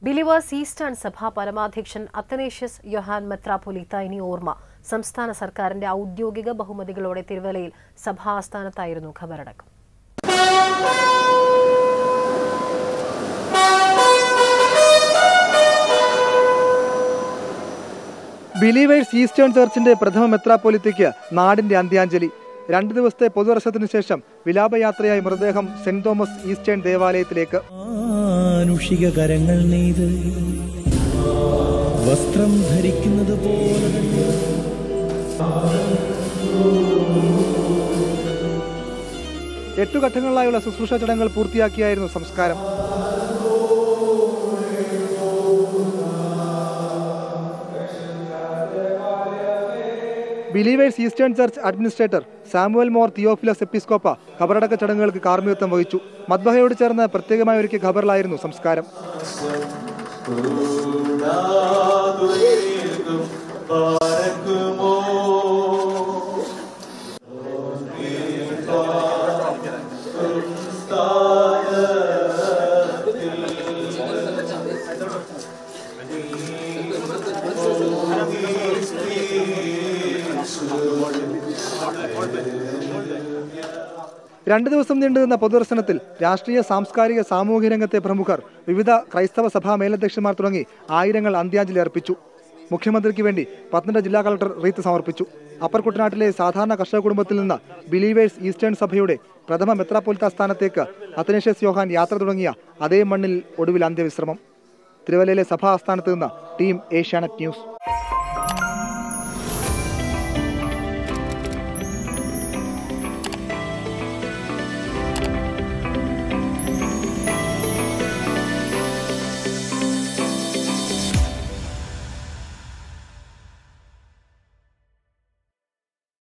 believers eastern സഭ പരമാധ്യക്ഷൻ Athanasius Johan മെത്രാപൊലീത്ത ഇനി ഓർമ്മ സംസ്ഥാന സർക്കാരിന്റെ ഔദ്യോഗിക ബഹുമതികളോടെ തിരുവല്ലയിൽ സഭാസ്ഥാനത്തായിരുന്നു ഖബറടക്കം ബിലീവേഴ്സ് ഈസ്റ്റേൺ ചർച്ചിന്റെ പ്രഥമ മെത്രാപ്പൊലിത്തയ്ക്ക് നാടിന്റെ അന്ത്യാഞ്ജലി രണ്ടു ദിവസത്തെ പൊതുദർശനത്തിനു ശേഷം വിലാപയാത്രയായി മൃതദേഹം സെന്റ് തോമസ് ഈസ്റ്റേൺ ദേവാലയത്തിലേക്ക് മാനുഷിക കരങ്ങൾ നെയ്ത് വസ്ത്രം ധരിക്കുന്നത് പോലെ തന്നെ എട്ടു ഘട്ടങ്ങളിലായുള്ള ശുശ്രൂഷ ചടങ്ങുകൾ പൂർത്തിയാക്കിയായിരുന്നു സംസ്കാരം believers eastern church administrator Samuel മോർ തിയോഫിലസ് എപ്പിസ്കോപ്പ ഖബറടക്ക ചടങ്ങുകൾക്ക് കാർമ്മികത്വം വഹിച്ചു മദ്ബഹയോട് ചേർന്ന് പ്രത്യേകമായി ഒരുക്കിയ ഖബറിലായിരുന്നു സംസ്കാരം രണ്ടു ദിവസം നീണ്ടുനിന്ന പൊതുദർശനത്തിൽ രാഷ്ട്രീയ സാംസ്കാരിക സാമൂഹിക രംഗത്തെ പ്രമുഖർ വിവിധ ക്രൈസ്തവ സഭാ മേലധ്യക്ഷന്മാർ തുടങ്ങി ആയിരങ്ങൾ അന്ത്യാഞ്ജലി അർപ്പിച്ചു മുഖ്യമന്ത്രിക്ക് വേണ്ടി പത്തനംതിട്ട ജില്ലാ കളക്ടർ റീത്ത് സമർപ്പിച്ചു അപ്പർ കുട്ടനാട്ടിലെ സാധാരണ കർഷക കുടുംബത്തിൽ നിന്ന് ബിലീവേഴ്സ് ഈസ്റ്റേൺ സഭയുടെ പ്രഥമ മെത്രാപ്പൊലിത്ത സ്ഥാനത്തേക്ക് അത്തനേഷ്യസ് യോഹാൻ യാത്ര തുടങ്ങിയ അതേ മണ്ണിൽ ഒടുവിൽ അന്ത്യവിശ്രമം തിരുവല്ലയിലെ സഭാ ആസ്ഥാനത്ത് നിന്ന് ടീം ഏഷ്യാനെറ്റ് ന്യൂസ്